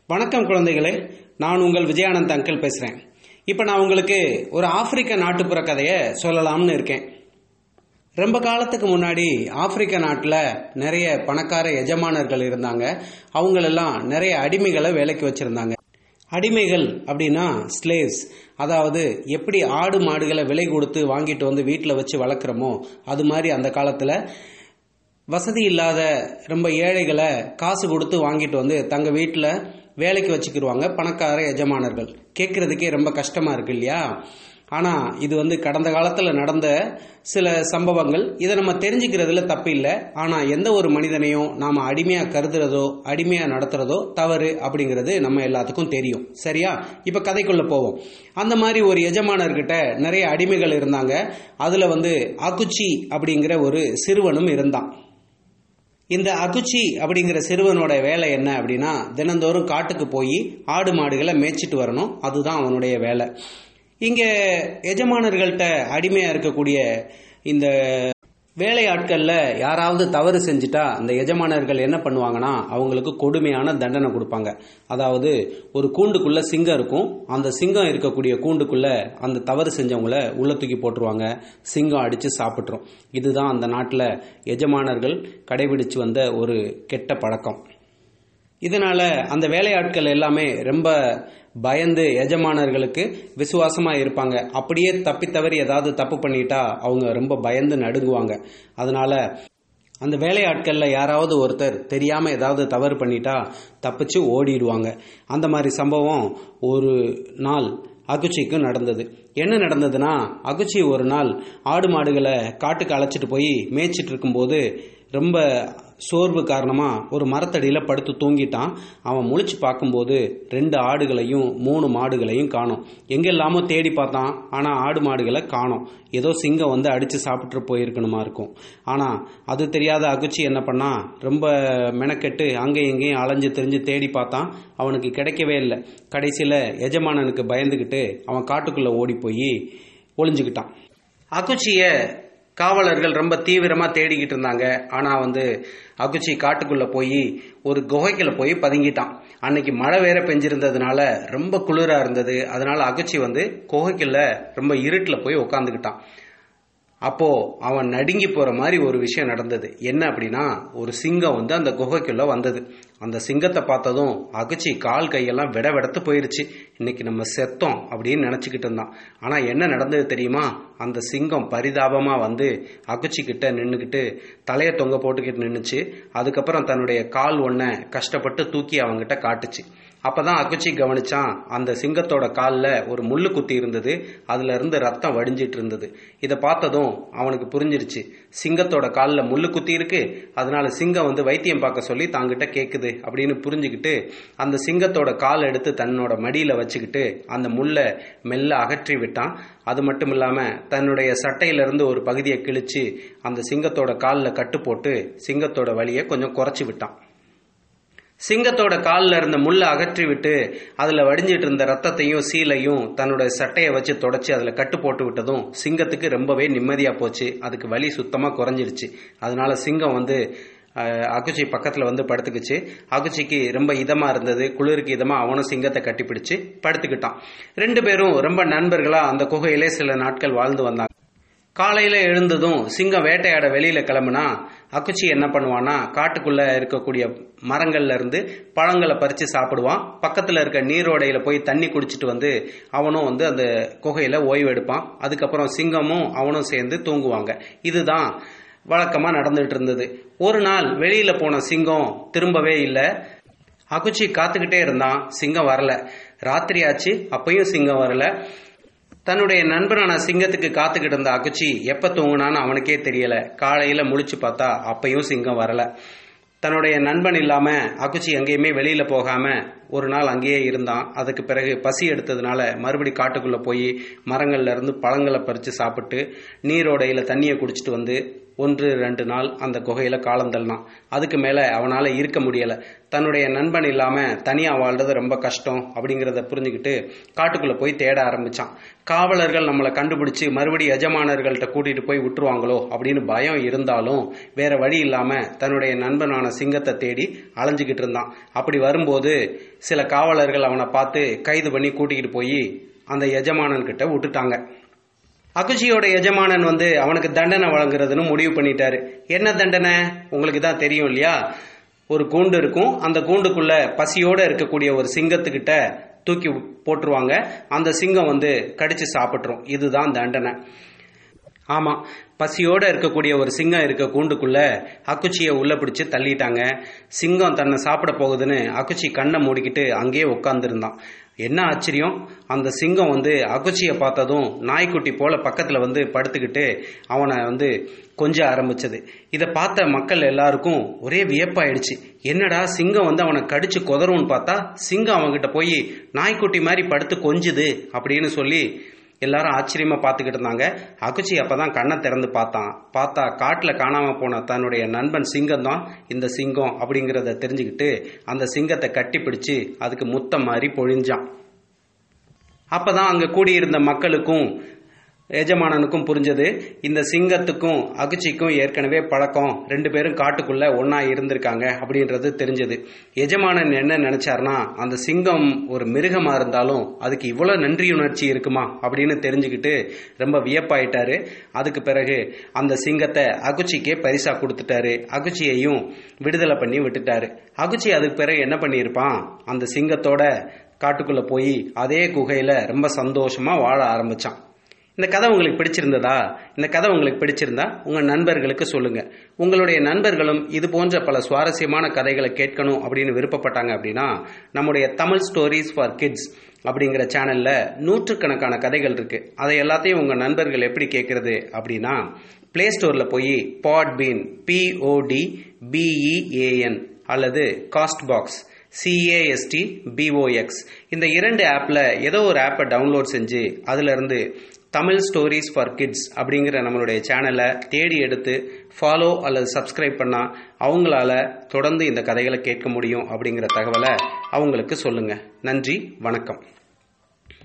வணக்கம் குழந்தைகளே நான் உங்கள் விஜயானந்த் அங்கிள் பேசுகிறேன் இப்போ நான் உங்களுக்கு ஒரு ஆப்பிரிக்க நாட்டுப்புற கதையை சொல்லலாம்னு இருக்கேன் ரொம்ப காலத்துக்கு முன்னாடி ஆப்பிரிக்க நாட்டில் நிறைய பணக்கார எஜமானர்கள் இருந்தாங்க அவங்களெல்லாம் நிறைய அடிமைகளை வேலைக்கு வச்சுருந்தாங்க அடிமைகள் அப்படின்னா ஸ்லேவ்ஸ் அதாவது எப்படி ஆடு மாடுகளை விலை கொடுத்து வாங்கிட்டு வந்து வீட்டில் வச்சு வளர்க்குறோமோ அது மாதிரி அந்த காலத்தில் வசதி இல்லாத ரொம்ப ஏழைகளை காசு கொடுத்து வாங்கிட்டு வந்து தங்க வீட்டில் வேலைக்கு வச்சுக்கிடுவாங்க பணக்கார எஜமானர்கள் கேட்குறதுக்கே ரொம்ப கஷ்டமாக இருக்கு இல்லையா ஆனால் இது வந்து கடந்த காலத்தில் நடந்த சில சம்பவங்கள் இதை நம்ம தெரிஞ்சுக்கிறதுல தப்பு இல்லை ஆனால் எந்த ஒரு மனிதனையும் நாம் அடிமையாக கருதுறதோ அடிமையாக நடத்துறதோ தவறு அப்படிங்கிறது நம்ம எல்லாத்துக்கும் தெரியும் சரியா இப்போ கதைக்குள்ளே போவோம் அந்த மாதிரி ஒரு எஜமானர்கிட்ட நிறைய அடிமைகள் இருந்தாங்க அதில் வந்து அகுச்சி அப்படிங்கிற ஒரு சிறுவனும் இருந்தான் இந்த அகுச்சி அப்படிங்கிற சிறுவனோட வேலை என்ன அப்படின்னா தினந்தோறும் காட்டுக்கு போய் ஆடு மாடுகளை மேய்ச்சிட்டு வரணும் அதுதான் அவனுடைய வேலை இங்கே எஜமானர்கள்ட்ட அடிமையாக இருக்கக்கூடிய இந்த வேலையாட்களில் யாராவது தவறு செஞ்சுட்டா அந்த எஜமானர்கள் என்ன பண்ணுவாங்கன்னா அவங்களுக்கு கொடுமையான தண்டனை கொடுப்பாங்க அதாவது ஒரு கூண்டுக்குள்ள சிங்கம் இருக்கும் அந்த சிங்கம் இருக்கக்கூடிய கூண்டுக்குள்ள அந்த தவறு செஞ்சவங்கள உள்ள தூக்கி போட்டுருவாங்க சிங்கம் அடித்து சாப்பிட்ரும் இதுதான் அந்த நாட்டில் எஜமானர்கள் கடைபிடிச்சு வந்த ஒரு கெட்ட பழக்கம் இதனால அந்த வேலையாட்கள் எல்லாமே ரொம்ப பயந்து எஜமானர்களுக்கு விசுவாசமா இருப்பாங்க அப்படியே தப்பி தவறி ஏதாவது தப்பு பண்ணிட்டா அவங்க ரொம்ப பயந்து நடுங்குவாங்க அதனால அந்த வேலையாட்கள்ல யாராவது ஒருத்தர் தெரியாம ஏதாவது தவறு பண்ணிட்டா தப்பிச்சு ஓடிடுவாங்க அந்த மாதிரி சம்பவம் ஒரு நாள் அகுச்சிக்கும் நடந்தது என்ன நடந்ததுன்னா அகுச்சி ஒரு நாள் ஆடு மாடுகளை காட்டுக்கு அழைச்சிட்டு போய் மேய்ச்சிட்டு இருக்கும்போது ரொம்ப சோர்வு காரணமா ஒரு மரத்தடியில படுத்து தூங்கிட்டான் அவன் முழிச்சு பார்க்கும்போது ரெண்டு ஆடுகளையும் மூணு மாடுகளையும் காணும் எங்கெல்லாமோ தேடி பார்த்தான் ஆனா ஆடு மாடுகளை காணும் ஏதோ சிங்கம் வந்து அடிச்சு சாப்பிட்டு போயிருக்கணுமா இருக்கும் ஆனா அது தெரியாத அகுச்சி என்ன பண்ணா ரொம்ப மெனக்கெட்டு அங்கேயும் இங்கேயும் அலைஞ்சு தெரிஞ்சு தேடி பார்த்தான் அவனுக்கு கிடைக்கவே இல்லை கடைசியில எஜமானனுக்கு பயந்துகிட்டு அவன் காட்டுக்குள்ள ஓடி போய் ஒளிஞ்சுக்கிட்டான் அகுச்சிய காவலர்கள் ரொம்ப தீவிரமா தேடிக்கிட்டு இருந்தாங்க ஆனா வந்து அகுச்சி காட்டுக்குள்ள போய் ஒரு குகைக்குள்ள போய் பதுங்கிட்டான் அன்னைக்கு மழை வேற பெஞ்சிருந்ததுனால ரொம்ப குளிரா இருந்தது அதனால அகுச்சி வந்து குகைக்குள்ள ரொம்ப இருட்டுல போய் உக்காந்துக்கிட்டான் அப்போ அவன் நடுங்கி போற மாதிரி ஒரு விஷயம் நடந்தது என்ன அப்படின்னா ஒரு சிங்கம் வந்து அந்த குகைக்குள்ள வந்தது அந்த சிங்கத்தை பார்த்ததும் அகுச்சி கால் கையெல்லாம் விட விடத்து போயிருச்சு இன்னைக்கு நம்ம செத்தோம் அப்படின்னு நினைச்சுக்கிட்டு இருந்தான் ஆனா என்ன நடந்தது தெரியுமா அந்த சிங்கம் பரிதாபமா வந்து அகுச்சி கிட்ட நின்னுக்கிட்டு தலைய தொங்க போட்டுக்கிட்டு நின்னுச்சு அதுக்கப்புறம் தன்னுடைய கால் ஒன்ன கஷ்டப்பட்டு தூக்கி அவங்கிட்ட காட்டுச்சு அப்பதான் அகுச்சி கவனிச்சான் அந்த சிங்கத்தோட காலில் ஒரு முள்ளு குத்தி இருந்தது அதுல இருந்து ரத்தம் வடிஞ்சிட்டு இருந்தது இதை பார்த்ததும் அவனுக்கு புரிஞ்சிருச்சு சிங்கத்தோட காலில் முள்ளு குத்தி இருக்கு அதனால சிங்கம் வந்து வைத்தியம் பார்க்க சொல்லி தாங்கிட்ட கேக்குது அப்படின்னு புரிஞ்சுக்கிட்டு அந்த சிங்கத்தோட கால் எடுத்து தன்னோட மடியில வச்சுக்கிட்டு அந்த முள்ளை மெல்ல அகற்றி விட்டான் அது மட்டும் இல்லாம தன்னுடைய சட்டையிலிருந்து ஒரு பகுதியை கிழிச்சு அந்த சிங்கத்தோட காலில் கட்டு போட்டு சிங்கத்தோட வலியை கொஞ்சம் குறைச்சி விட்டான் சிங்கத்தோட காலில் இருந்த முள்ளை அகற்றி விட்டு அதில் வடிஞ்சிட்டு இருந்த ரத்தத்தையும் சீலையும் தன்னோட சட்டையை வச்சு தொடச்சி அதில் கட்டு போட்டு விட்டதும் சிங்கத்துக்கு ரொம்பவே நிம்மதியாக போச்சு அதுக்கு வலி சுத்தமாக குறைஞ்சிருச்சு அதனால சிங்கம் வந்து அகுச்சி பக்கத்தில் வந்து படுத்துக்குச்சு அகுச்சிக்கு ரொம்ப இதமாக இருந்தது குளிருக்கு இதமாக அவனும் சிங்கத்தை கட்டிப்பிடிச்சு படுத்துக்கிட்டான் ரெண்டு பேரும் ரொம்ப நண்பர்களாக அந்த குகையிலே சில நாட்கள் வாழ்ந்து வந்தாங்க காலையில எழுந்ததும் சிங்கம் வேட்டையாட வெளியில கிளம்புனா அக்குச்சி என்ன பண்ணுவான்னா காட்டுக்குள்ள இருக்கக்கூடிய மரங்கள்ல இருந்து பழங்களை பறிச்சு சாப்பிடுவான் பக்கத்துல இருக்க நீரோடையில போய் தண்ணி குடிச்சிட்டு வந்து அவனும் வந்து அந்த குகையில ஓய்வு எடுப்பான் அதுக்கப்புறம் சிங்கமும் அவனும் சேர்ந்து தூங்குவாங்க இதுதான் வழக்கமா நடந்துட்டு இருந்தது ஒரு நாள் வெளியில போன சிங்கம் திரும்பவே இல்லை அகுச்சி காத்துக்கிட்டே இருந்தான் சிங்கம் வரல ராத்திரி ஆச்சு அப்பயும் சிங்கம் வரல தன்னுடைய நண்பனான சிங்கத்துக்கு காத்துக்கிட்டு இருந்த அகுச்சி எப்ப தூங்குனான்னு அவனுக்கே தெரியல காலையில முழிச்சு பார்த்தா அப்பயும் சிங்கம் வரல தன்னுடைய நண்பன் இல்லாம அகுச்சி எங்கேயுமே வெளியில போகாம ஒரு நாள் அங்கேயே இருந்தான் அதுக்கு பிறகு பசி எடுத்ததுனால மறுபடி காட்டுக்குள்ள போய் மரங்கள்ல இருந்து பழங்களை பறிச்சு சாப்பிட்டு நீரோடையில தண்ணியை குடிச்சிட்டு வந்து ஒன்று ரெண்டு நாள் அந்த குகையில காலம் தள்ளினான் அதுக்கு மேல அவனால இருக்க முடியல தன்னுடைய நண்பன் இல்லாம தனியா வாழ்றது ரொம்ப கஷ்டம் அப்படிங்கறத புரிஞ்சுக்கிட்டு காட்டுக்குள்ள போய் தேட ஆரம்பிச்சான் காவலர்கள் நம்மளை கண்டுபிடிச்சு மறுபடி எஜமானர்கள்ட்ட கூட்டிட்டு போய் விட்டுருவாங்களோ அப்படின்னு பயம் இருந்தாலும் வேற வழி இல்லாம தன்னுடைய நண்பனான சிங்கத்தை தேடி அலைஞ்சுக்கிட்டு இருந்தான் அப்படி வரும்போது சில காவலர்கள் அவனை பார்த்து கைது பண்ணி கூட்டிக்கிட்டு போய் அந்த எஜமானன் கிட்ட விட்டுட்டாங்க அகுஷியோட எஜமானன் வந்து அவனுக்கு தண்டனை வழங்குறதுன்னு முடிவு பண்ணிட்டாரு என்ன தண்டனை உங்களுக்கு தான் தெரியும் இல்லையா ஒரு கூண்டு இருக்கும் அந்த கூண்டுக்குள்ள பசியோட இருக்கக்கூடிய ஒரு சிங்கத்துக்கிட்ட தூக்கி போட்டுருவாங்க அந்த சிங்கம் வந்து கடிச்சு சாப்பிட்டுரும் இதுதான் தண்டனை ஆமா பசியோட இருக்கக்கூடிய ஒரு சிங்கம் இருக்க கூண்டுக்குள்ள அக்குச்சியை உள்ள பிடிச்சு தள்ளிட்டாங்க சிங்கம் தன்னை சாப்பிட போகுதுன்னு அக்குச்சி கண்ணை மூடிக்கிட்டு அங்கேயே உட்காந்துருந்தான் என்ன ஆச்சரியம் அந்த சிங்கம் வந்து அகுச்சியை பார்த்ததும் நாய்க்குட்டி போல பக்கத்துல வந்து படுத்துக்கிட்டு அவனை வந்து கொஞ்ச ஆரம்பிச்சது இதை பார்த்த மக்கள் எல்லாருக்கும் ஒரே வியப்பாயிடுச்சு என்னடா சிங்கம் வந்து அவனை கடிச்சு கொதரும்னு பார்த்தா சிங்கம் அவன்கிட்ட போய் நாய்க்குட்டி மாதிரி படுத்து கொஞ்சுது அப்படின்னு சொல்லி எல்லாரும் ஆச்சரியமா பார்த்துக்கிட்டு இருந்தாங்க அகுச்சி அப்பதான் கண்ணை திறந்து பார்த்தான் பார்த்தா காட்டுல காணாம போன தன்னுடைய நண்பன் சிங்கம் தான் இந்த சிங்கம் அப்படிங்கிறத தெரிஞ்சுக்கிட்டு அந்த சிங்கத்தை கட்டி பிடிச்சு அதுக்கு முத்தம் மாதிரி பொழிஞ்சான் அப்பதான் அங்க கூடியிருந்த மக்களுக்கும் எஜமானனுக்கும் புரிஞ்சது இந்த சிங்கத்துக்கும் அகுச்சிக்கும் ஏற்கனவே பழக்கம் ரெண்டு பேரும் காட்டுக்குள்ள ஒன்னா இருந்திருக்காங்க அப்படின்றது தெரிஞ்சது எஜமானன் என்ன நினைச்சாருன்னா அந்த சிங்கம் ஒரு மிருகமா இருந்தாலும் அதுக்கு இவ்வளவு நன்றியுணர்ச்சி இருக்குமா அப்படின்னு தெரிஞ்சுக்கிட்டு ரொம்ப வியப்பாயிட்டாரு அதுக்கு பிறகு அந்த சிங்கத்தை அகுச்சிக்கே பரிசா கொடுத்துட்டாரு அகுச்சியையும் விடுதலை பண்ணி விட்டுட்டாரு அகுச்சி அதுக்கு பிறகு என்ன பண்ணியிருப்பான் அந்த சிங்கத்தோட காட்டுக்குள்ள போய் அதே குகையில ரொம்ப சந்தோஷமா வாழ ஆரம்பிச்சான் இந்த கதை உங்களுக்கு பிடிச்சிருந்ததா இந்த கதை உங்களுக்கு பிடிச்சிருந்தா உங்க நண்பர்களுக்கு சொல்லுங்க உங்களுடைய நண்பர்களும் இது போன்ற பல சுவாரஸ்யமான கதைகளை கேட்கணும் அப்படின்னு விருப்பப்பட்டாங்க அப்படின்னா நம்முடைய தமிழ் ஸ்டோரிஸ் ஃபார் கிட்ஸ் அப்படிங்கிற சேனல்ல நூற்றுக்கணக்கான கதைகள் இருக்கு அதை எல்லாத்தையும் உங்க நண்பர்கள் எப்படி கேட்கறது அப்படின்னா பிளே ஸ்டோர்ல போய் பாட்பீன் பிஓடி பிஇஏஎன் அல்லது காஸ்ட் பாக்ஸ் சிஏஎஸ்டி பிஓஎக்ஸ் இந்த இரண்டு ஆப்ல ஏதோ ஒரு ஆப்பை டவுன்லோட் செஞ்சு அதுல இருந்து தமிழ் ஸ்டோரிஸ் ஃபார் கிட்ஸ் அப்படிங்கிற நம்மளுடைய சேனலை தேடி எடுத்து ஃபாலோ அல்லது சப்ஸ்கிரைப் பண்ணா அவங்களால தொடர்ந்து இந்த கதைகளை கேட்க முடியும் அப்படிங்கிற தகவலை அவங்களுக்கு சொல்லுங்க நன்றி வணக்கம்